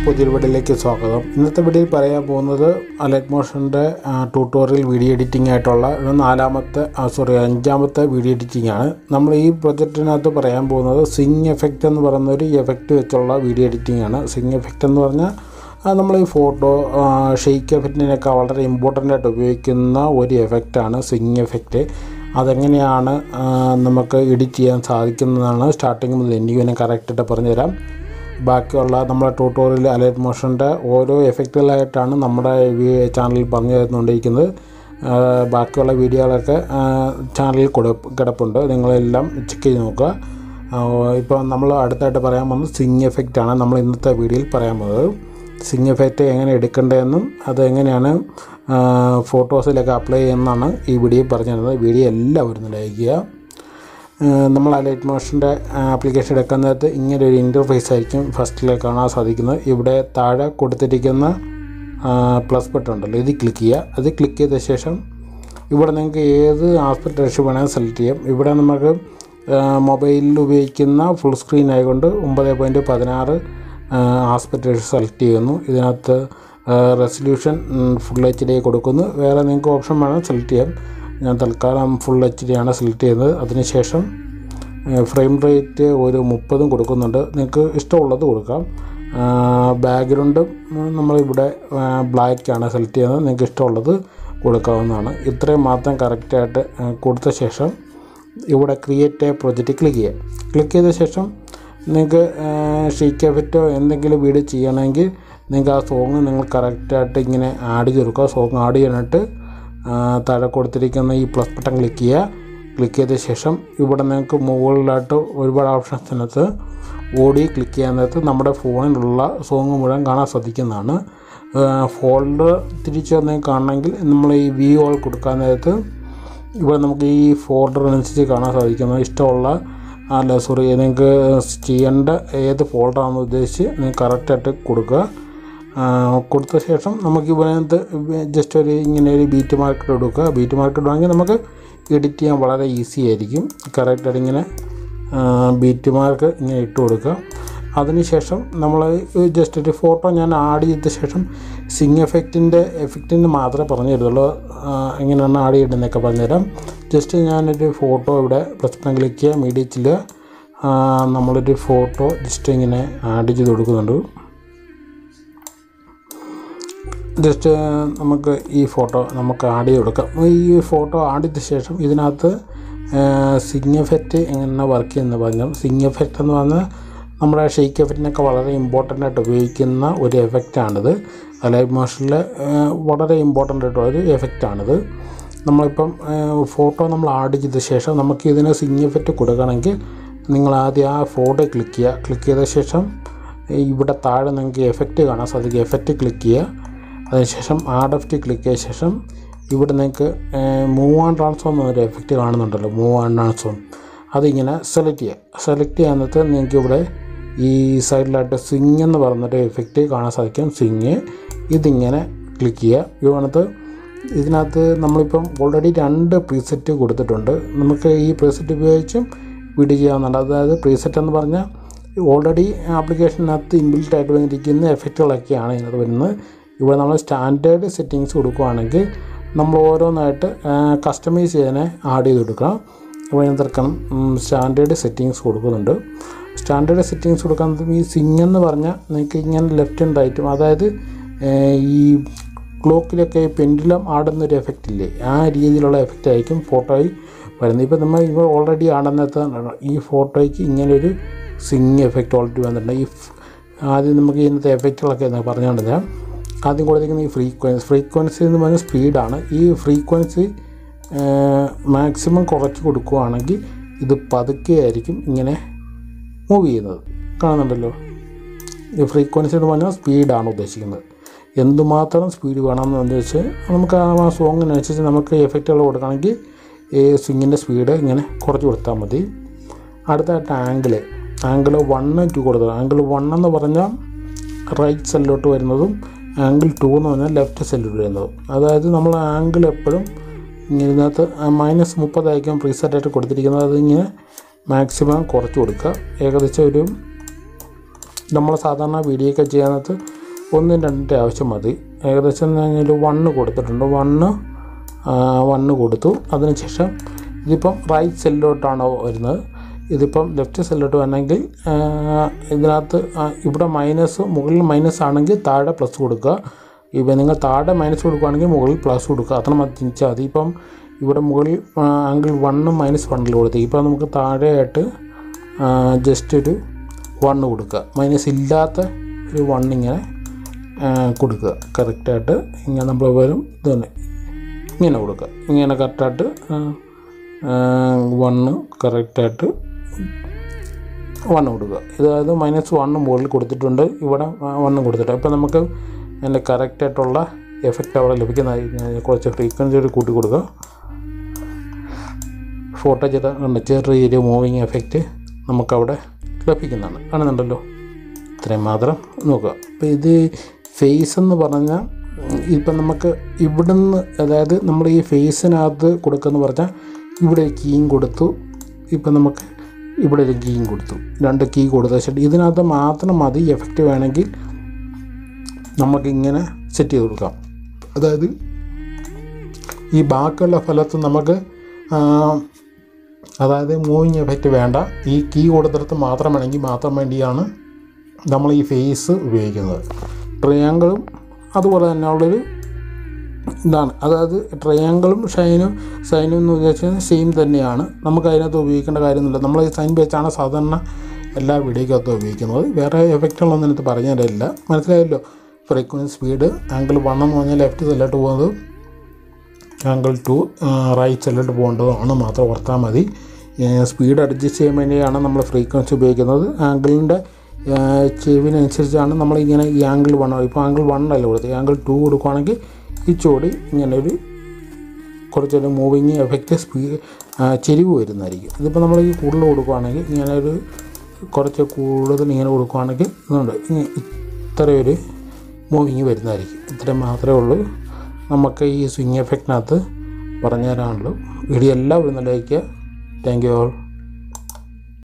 പുതിയൊരു വീഡിയോയിലേക്ക് സ്വാഗതം ഇന്നത്തെ വീഡിയോയിൽ പറയാൻ പോകുന്നത് അലൈറ്റ് മോഷൻ്റെ ട്യൂട്ടോറിയൽ വീഡിയോ എഡിറ്റിംഗ് ആയിട്ടുള്ള ഒരു നാലാമത്തെ സോറി അഞ്ചാമത്തെ വീഡിയോ എഡിറ്റിംഗ് ആണ് നമ്മൾ ഈ പ്രൊജക്റ്റിനകത്ത് പറയാൻ പോകുന്നത് സിങ് എഫക്റ്റ് എന്ന് പറയുന്ന ഒരു എഫക്റ്റ് വെച്ചുള്ള വീഡിയോ എഡിറ്റിംഗ് ആണ് സിങ് എഫക്റ്റ് എന്ന് പറഞ്ഞാൽ ആ, നമ്മൾ ഈ ഫോട്ടോ ഷെയ്ക്ക് എഫക്റ്റിനൊക്കെ വളരെ ഇമ്പോർട്ടൻ്റ് ആയിട്ട് ഉപയോഗിക്കുന്ന ഒരു എഫക്റ്റാണ് സിങ് എഫക്റ്റ് അതെങ്ങനെയാണ് ആ, നമുക്ക് എഡിറ്റ് ചെയ്യാൻ സാധിക്കുന്നതാണ് സ്റ്റാർട്ടിങ് മുതൽ എനിക്ക് പിന്നെ കറക്റ്റായിട്ട് പറഞ്ഞുതരാം ബാക്കിയുള്ള നമ്മുടെ ട്യൂട്ടോറിയൽ അലൈറ്റ് മോഷൻ്റെ ഓരോ എഫക്റ്റുകളായിട്ടാണ് നമ്മുടെ ഈ ചാനലിൽ പറഞ്ഞു തരുന്നുകൊണ്ടിരിക്കുന്നത് ആ, ബാക്കിയുള്ള വീഡിയോകളൊക്കെ ആ, ചാനലിൽ കൊടു കിടപ്പുണ്ട് നിങ്ങളെല്ലാം ചെക്ക് ചെയ്ത് നോക്കുക ഇപ്പോൾ നമ്മൾ അടുത്തായിട്ട് പറയാൻ പോകുന്നത് സിങ് എഫക്റ്റാണ് നമ്മൾ ഇന്നത്തെ വീഡിയോയിൽ പറയാൻ പോകുന്നത് സിങ് എഫക്റ്റ് എങ്ങനെ എടുക്കേണ്ടതെന്നും അത് എങ്ങനെയാണ് ഫോട്ടോസിലൊക്കെ അപ്ലൈ ചെയ്യുന്നതാണ് ഈ വീഡിയോ പറഞ്ഞു തരുന്നത് വീഡിയോ എല്ലാവരും ലൈക്ക് ചെയ്യുക ഏഹ് നമ്മൾ അലൈറ്റ് മോഷൻ്റെ ആപ്ലിക്കേഷൻ എടുക്കുന്ന നേരത്ത് ഇങ്ങനെ ഒരു ഇൻ്റർഫേസ് ആയിരിക്കും ഫസ്റ്റിൽ കാണാൻ സാധിക്കുന്നത് ഇവിടെ താഴെ കൊടുത്തിരിക്കുന്ന പ്ലസ് ബട്ടൺ ഉണ്ടല്ലോ ഇത് ക്ലിക്ക് ചെയ്യുക അത് ക്ലിക്ക് ചെയ്ത ശേഷം ഇവിടെ നിങ്ങൾക്ക് ഏത് ആസ്പെക്ട് റേഷ്യോ വേണമെങ്കിൽ സെലക്ട് ചെയ്യാം ഇവിടെ നമുക്ക് മൊബൈലിൽ ഉപയോഗിക്കുന്ന ഫുൾ സ്ക്രീൻ ആയതുകൊണ്ട് ഒമ്പത് പോയിൻറ്റ് പതിനാറ് ആസ്പെക്ട് റേഷ്യോ സെലക്ട് ചെയ്യുന്നു ഇതിനകത്ത് റെസൊല്യൂഷൻ ഫുൾ എച്ച് ഡി കൊടുക്കുന്നു വേറെ നിങ്ങൾക്ക് ഓപ്ഷൻ വേണം സെലക്ട് ചെയ്യാം ഞാൻ തൽക്കാലം ഫുൾ എച്ച് ഡി ആണ് സെലക്ട് ചെയ്യുന്നത് അതിനുശേഷം ഫ്രെയിം റേറ്റ് ഒരു മുപ്പതും കൊടുക്കുന്നുണ്ട് നിങ്ങൾക്ക് ഇഷ്ടമുള്ളത് കൊടുക്കാം ബാക്ക്ഗ്രൗണ്ടും നമ്മളിവിടെ ബ്ലാക്ക് ആണ് സെലക്ട് ചെയ്യുന്നത് നിങ്ങൾക്ക് ഇഷ്ടമുള്ളത് കൊടുക്കാവുന്നതാണ് ഇത്രയും മാത്രം കറക്റ്റായിട്ട് കൊടുത്ത ശേഷം ഇവിടെ ക്രിയേറ്റ് എ പ്രൊജക്റ്റ് ക്ലിക്ക് ചെയ്യുക ക്ലിക്ക് ചെയ്ത ശേഷം നിങ്ങൾക്ക് ഷീക്ക് എഫക്റ്റോ എന്തെങ്കിലും വീഡിയോ ചെയ്യണമെങ്കിൽ നിങ്ങൾക്ക് ആ സോങ് നിങ്ങൾ കറക്റ്റായിട്ട് ഇങ്ങനെ ആഡ് ചെയ്ത് കൊടുക്കുക സോങ് ആഡ് ചെയ്യാനായിട്ട് ആ, താഴെ കൊടുത്തിരിക്കുന്ന ഈ പ്ലസ് ബട്ടൺ ക്ലിക്ക് ചെയ്യുക ക്ലിക്ക് ചെയ്ത ശേഷം ഇവിടെ നിങ്ങൾക്ക് മുകളിലായിട്ട് ഒരുപാട് ഓപ്ഷൻസിനകത്ത് ഓടി ക്ലിക്ക് ചെയ്യാൻ നേരത്ത് നമ്മുടെ ഫോണിലുള്ള സോങ് മുഴുവൻ കാണാൻ സാധിക്കുന്നതാണ് ഫോൾഡർ തിരിച്ച് നിങ്ങൾക്ക് കാണണമെങ്കിൽ നമ്മൾ ഈ വ്യൂ ഓൾ കൊടുക്കാൻ നേരത്ത് ഇവിടെ നമുക്ക് ഈ ഫോൾഡറിനനുസരിച്ച് കാണാൻ സാധിക്കുന്നത് ഇഷ്ടമുള്ള അല്ല സോറി നിങ്ങൾക്ക് ചെയ്യേണ്ട ഏത് ഫോൾഡറാണെന്ന് ഉദ്ദേശിച്ച് നിങ്ങൾ കറക്റ്റായിട്ട് കൊടുക്കുക ആ, കൊടുത്ത ശേഷം നമുക്ക് ഇതിനകത്ത് ജസ്റ്റ് ഒരു ഇങ്ങനെ ഒരു ബീറ്റ് മാർക്കറ്റ് എടുക്കുക ബീറ്റ് മാർക്കറ്റ് ഇടുവാണെങ്കിൽ നമുക്ക് എഡിറ്റ് ചെയ്യാൻ വളരെ ഈസി ആയിരിക്കും കറക്റ്റായിട്ട് ഇങ്ങനെ ബീറ്റ് മാർക്ക് ഇങ്ങനെ ഇട്ട് കൊടുക്കുക അതിനുശേഷം നമ്മൾ ജസ്റ്റ് ഒരു ഫോട്ടോ ഞാൻ ആഡ് ചെയ്ത ശേഷം സിങ് എഫക്റ്റിൻ്റെ എഫക്റ്റിന് മാത്രമേ പറഞ്ഞു തരുള്ളൂ ആ, എങ്ങനെയാണ് ആഡ് ചെയ്യേണ്ടതെന്നൊക്കെ പറഞ്ഞുതരാം ജസ്റ്റ് ഞാനൊരു ഫോട്ടോ ഇവിടെ പ്ലസ് ബട്ടൺ ക്ലിക്ക് ചെയ്യുക മീഡിയത്തിൽ നമ്മളൊരു ഫോട്ടോ ജസ്റ്റ് ഇങ്ങനെ ആഡ് ചെയ്ത് കൊടുക്കുന്നുണ്ട് ജസ്റ്റ് നമുക്ക് ഈ ഫോട്ടോ നമുക്ക് ആഡ് ചെയ്ത് കൊടുക്കാം ഈ ഫോട്ടോ ആഡ് ചെയ്ത ശേഷം ഇതിനകത്ത് സിങ് എഫക്റ്റ് എങ്ങനെ വർക്ക് ചെയ്യുന്ന പറഞ്ഞാൽ സിങ് എഫക്റ്റ് എന്ന് പറഞ്ഞാൽ നമ്മുടെ ഷെയ്ക്ക് എഫക്റ്റിനൊക്കെ വളരെ ഇമ്പോർട്ടൻ്റ് ആയിട്ട് ഉപയോഗിക്കുന്ന ഒരു എഫക്റ്റാണിത് ലൈവ് മോഷനിൽ വളരെ ഇമ്പോർട്ടൻ്റ് ആയിട്ടുള്ള ഒരു എഫക്റ്റാണിത് നമ്മളിപ്പം ഫോട്ടോ നമ്മൾ ആഡ് ചെയ്ത ശേഷം നമുക്ക് ഇതിന് സിങ് എഫക്റ്റ് കൊടുക്കണമെങ്കിൽ നിങ്ങൾ ആദ്യം ആ ഫോട്ടോ ക്ലിക്ക് ചെയ്യുക ക്ലിക്ക് ചെയ്ത ശേഷം ഇവിടെ താഴെ നിങ്ങൾക്ക് എഫക്റ്റ് കാണാൻ സാധിക്കും എഫക്റ്റ് ക്ലിക്ക് ചെയ്യുക അതിനുശേഷം ആഡ് എഫ് ടി ക്ലിക്ക് ചെയ്ത ശേഷം ഇവിടെ നിങ്ങൾക്ക് മൂവ് ആൻഡ് ട്രാൻസ്ഫോം എന്നൊരു എഫക്റ്റ് കാണുന്നുണ്ടല്ലോ മൂവ് ആൻഡ് ട്രാൻസ്ഫോം അതിങ്ങനെ സെലക്ട് ചെയ്യുക സെലക്ട് ചെയ്യാന്നിട്ട് നിങ്ങൾക്ക് ഇവിടെ ഈ സൈഡിലായിട്ട് സ്വിങ് എന്ന് പറയുന്നൊരു എഫക്റ്റ് കാണാൻ സാധിക്കും സ്വിങ് ഇതിങ്ങനെ ക്ലിക്ക് ചെയ്യുക ഇവിടുത്തെ ഇതിനകത്ത് നമ്മളിപ്പം ഓൾറെഡി രണ്ട് പ്രീസെറ്റ് കൊടുത്തിട്ടുണ്ട് നമുക്ക് ഈ പ്രീസെറ്റ് ഉപയോഗിച്ചും വീഡിയോ ചെയ്യാവുന്നുണ്ട് അതായത് പ്രീസെറ്റ് എന്ന് പറഞ്ഞാൽ ഓൾറെഡി ആപ്ലിക്കേഷനകത്ത് ഇൻബിൽറ്റ് ആയിട്ട് വന്നിരിക്കുന്ന എഫക്റ്റുകളൊക്കെയാണ് ഇതിനകത്ത് വരുന്നത് ഇവിടെ നമ്മൾ സ്റ്റാൻഡേർഡ് സെറ്റിങ്സ് കൊടുക്കുകയാണെങ്കിൽ നമ്മൾ ഓരോന്നായിട്ട് കസ്റ്റമൈസ് ചെയ്യാനെ ആഡ് ചെയ്ത് കൊടുക്കണം ഇവിടെ എന്തെടുക്കണം സ്റ്റാൻഡേർഡ് സെറ്റിങ്സ് കൊടുക്കുന്നുണ്ട് സ്റ്റാൻഡേർഡ് സെറ്റിങ്സ് കൊടുക്കാൻ ഈ സിങ് എന്ന് പറഞ്ഞാൽ നിങ്ങൾക്ക് ഇങ്ങനെ ലെഫ്റ്റ് ആൻഡ് റൈറ്റും അതായത് ഏഹ്, ഈ ക്ലോക്കിലൊക്കെ പെൻഡുലം ആടുന്ന ഒരു എഫക്റ്റ് ഇല്ലേ ആ രീതിയിലുള്ള എഫക്റ്റ് ആയിരിക്കും ഫോട്ടോയിൽ വരുന്നത് ഇപ്പോൾ നമ്മൾ ഇപ്പോൾ ഓൾറെഡി ആടുന്നത് ഈ ഫോട്ടോയ്ക്ക് ഇങ്ങനൊരു സിങ് എഫക്റ്റ് ഓൾറെഡി വന്നിട്ടുണ്ട് ഈ ഫ്- ആദ്യം നമുക്ക് ഇന്നത്തെ എഫക്റ്റുകളൊക്കെ ഞാൻ പറഞ്ഞുകൊണ്ട് തരാം ആദ്യം കൊടുത്തിരിക്കുന്ന ഈ ഫ്രീക്വൻസി ഫ്രീക്വൻസി എന്ന് പറഞ്ഞാൽ സ്പീഡാണ് ഈ ഫ്രീക്വൻസി മാക്സിമം കുറച്ച് കൊടുക്കുകയാണെങ്കിൽ ഇത് പതുക്കെ ആയിരിക്കും ഇങ്ങനെ മൂവ് ചെയ്യുന്നത് കാണുന്നുണ്ടല്ലോ ഈ ഫ്രീക്വൻസി എന്ന് പറഞ്ഞാൽ സ്പീഡാണ് ഉദ്ദേശിക്കുന്നത് എന്തുമാത്രം സ്പീഡ് വേണമെന്ന് വെച്ച് നമുക്ക് ആ സോങ്ങിനനുസരിച്ച് നമുക്ക് എഫക്റ്റുകൾ കൊടുക്കണമെങ്കിൽ ഈ സ്വിങ്ങിൻ്റെ സ്പീഡ് ഇങ്ങനെ കുറച്ച് കൊടുത്താൽ മതി അടുത്തായിട്ട് ആംഗിൾ ആംഗിൾ വണ്ണ് ടു കൊടുത്തത് ആംഗിൾ വൺ എന്ന് പറഞ്ഞാൽ റൈറ്റ് സൈഡിലോട്ട് വരുന്നതും ആംഗിൾ ടു എന്ന് പറഞ്ഞാൽ ലെഫ്റ്റ് സൈഡിലോട്ട് വരുന്നതും അതായത് നമ്മൾ ആംഗിൾ എപ്പോഴും ഇങ്ങനെ ഇതിനകത്ത് മൈനസ് മുപ്പതായിരിക്കും പ്രീസെറ്റായിട്ട് കൊടുത്തിരിക്കുന്നത് അതിങ്ങനെ മാക്സിമം കുറച്ച് കൊടുക്കുക ഏകദേശം ഒരു നമ്മൾ സാധാരണ വീഡിയോ ഒക്കെ ചെയ്യാനകത്ത് ഒന്നും രണ്ടിൻ്റെ ആവശ്യം മതി ഏകദേശം എന്ന് പറഞ്ഞാൽ വണ്ണ് കൊടുത്തിട്ടുണ്ട് വണ്ണ് വണ്ണ് കൊടുത്തു അതിനുശേഷം ഇതിപ്പം റൈറ്റ് സെല്ലിലോട്ടാണ് വരുന്നത് ഇതിപ്പം ലെഫ്റ്റ് സെല്ലിലോട്ട് വരണമെങ്കിൽ ആ, ഇതിനകത്ത് ആ, ഇവിടെ മൈനസ് മുകളിൽ മൈനസ് ആണെങ്കിൽ താഴെ പ്ലസ് കൊടുക്കുക ഇപ്പം നിങ്ങൾ താഴെ മൈനസ് കൊടുക്കുകയാണെങ്കിൽ മുകളിൽ പ്ലസ് കൊടുക്കുക അത്ര മതി ചിന്തിച്ചാൽ മതി ഇപ്പം ഇവിടെ മുകളിൽ ആംഗിൾ വണ്ണും മൈനസ് വണ്ണിൽ കൊടുത്തു ഇപ്പം നമുക്ക് താഴെയായിട്ട് ജസ്റ്റ് ഒരു വണ്ണ് കൊടുക്കുക മൈനസ് ഇല്ലാത്ത ഒരു വണ്ണിങ്ങനെ കൊടുക്കുക കറക്റ്റായിട്ട് ഇങ്ങനെ നമ്മൾ വരും ഇത് തന്നെ ഇങ്ങനെ കൊടുക്കുക ഇങ്ങനെ കറക്റ്റായിട്ട് വണ്ണ് കറക്റ്റായിട്ട് വണ്ണ് കൊടുക്കുക ഇതായത് മൈനസ് വണ്ണ് മുകളിൽ കൊടുത്തിട്ടുണ്ട് ഇവിടെ വണ്ണ് കൊടുത്തിട്ടുണ്ട് അപ്പോൾ നമുക്ക് അതിൻ്റെ കറക്റ്റായിട്ടുള്ള എഫക്റ്റ് അവിടെ ലഭിക്കുന്നതായി കുറച്ച് ഫ്രീക്വൻസി ഒരു കൂട്ടി കൊടുക്കുക ഫോട്ടോ ചെയ്ത കണ്ട് ചെറിയൊരു മൂവിങ് എഫക്റ്റ് നമുക്കവിടെ ലഭിക്കുന്നതാണ് കാണുന്നുണ്ടല്ലോ ഇത്രയും മാത്രം നോക്കുക അപ്പോൾ ഇത് ഫേസ് എന്ന് പറഞ്ഞാൽ ഇപ്പം നമുക്ക് ഇവിടുന്ന് അതായത് നമ്മൾ ഈ ഫേസിനകത്ത് കൊടുക്കുന്ന പറഞ്ഞാൽ ഇവിടെ ഒരു കീയും കൊടുത്തു ഇപ്പം നമുക്ക് ഇവിടെ ഒരു കീയും കൊടുത്തു രണ്ട് കീ കൊടുത്ത ശേഷം ഇതിനകത്ത് മാത്രം മതി എഫക്റ്റ് വേണമെങ്കിൽ നമുക്കിങ്ങനെ സെറ്റ് ചെയ്ത് കൊടുക്കാം അതായത് ഈ ബാക്കിയുള്ള ഫലത്ത് നമുക്ക് ആ, അതായത് മൂവിങ് എഫക്റ്റ് വേണ്ട ഈ കീ കൊടുത്തിടത്ത് മാത്രം വേണമെങ്കിൽ മാത്രം വേണ്ടിയാണ് നമ്മൾ ഈ ഫേസ് ഉപയോഗിക്കുന്നത് ട്രയാങ്കിളും അതുപോലെ തന്നെ ഉള്ളൊരു ഇതാണ് അതായത് ട്രയാങ്കിളും ഷൈനും സൈനും എന്ന് ഉദ്ദേശിച്ചാൽ സെയിം തന്നെയാണ് നമുക്ക് അതിനകത്ത് ഉപയോഗിക്കേണ്ട കാര്യമൊന്നുമില്ല നമ്മൾ ഈ സൈൻ വെച്ചാണ് സാധാരണ എല്ലാ വീഡിയോക്കകത്തും ഉപയോഗിക്കുന്നത് വേറെ എഫക്റ്റുകളൊന്നും ഇതിനകത്ത് പറഞ്ഞു തരില്ല മനസ്സിലായല്ലോ ഫ്രീക്വൻസി സ്പീഡ് ആംഗിൾ വൺ എന്ന് പറഞ്ഞാൽ ലെഫ്റ്റ് സൈഡിലോട്ട് പോകുന്നത് ആംഗിൾ ടു റൈറ്റ് സൈഡിലോട്ട് പോകേണ്ടതാണ് മാത്രം ഓർത്താൽ മതി സ്പീഡ് അഡ്ജസ്റ്റ് ചെയ്യാൻ വേണ്ടിയാണ് നമ്മൾ ഫ്രീക്വൻസി ഉപയോഗിക്കുന്നത് ആംഗിളിൻ്റെ ചെവിനനുസരിച്ചാണ് നമ്മളിങ്ങനെ ഈ ആംഗിൾ വൺ ഇപ്പോൾ ആംഗിൾ വൺ അല്ല കൊടുത്തത് ആംഗിൾ ടു കൊടുക്കുകയാണെങ്കിൽ ഈ ചോടി ഇങ്ങനെ ഒരു കുറച്ചൊരു മൂവിങ് എഫക്റ്റ് സ്പീഡ് ചെരിവ് വരുന്നതായിരിക്കും ഇതിപ്പോൾ നമ്മൾ ഈ കൂടുതൽ കൊടുക്കുകയാണെങ്കിൽ ഇങ്ങനെ ഒരു കുറച്ച് കൂടുതൽ ഇങ്ങനെ കൊടുക്കുകയാണെങ്കിൽ ഇതുണ്ട് ഇങ്ങനെ ഇത്രയൊരു മൂവിങ് വരുന്നതായിരിക്കും ഇത്രയും മാത്രമേ ഉള്ളൂ നമുക്ക് ഈ സ്വിങ് എഫക്റ്റിനകത്ത് പറഞ്ഞു തരാനുള്ളൂ വീഡിയോ എല്ലാവരും നല്ല ലൈക്ക് താങ്ക് യു ഓൾ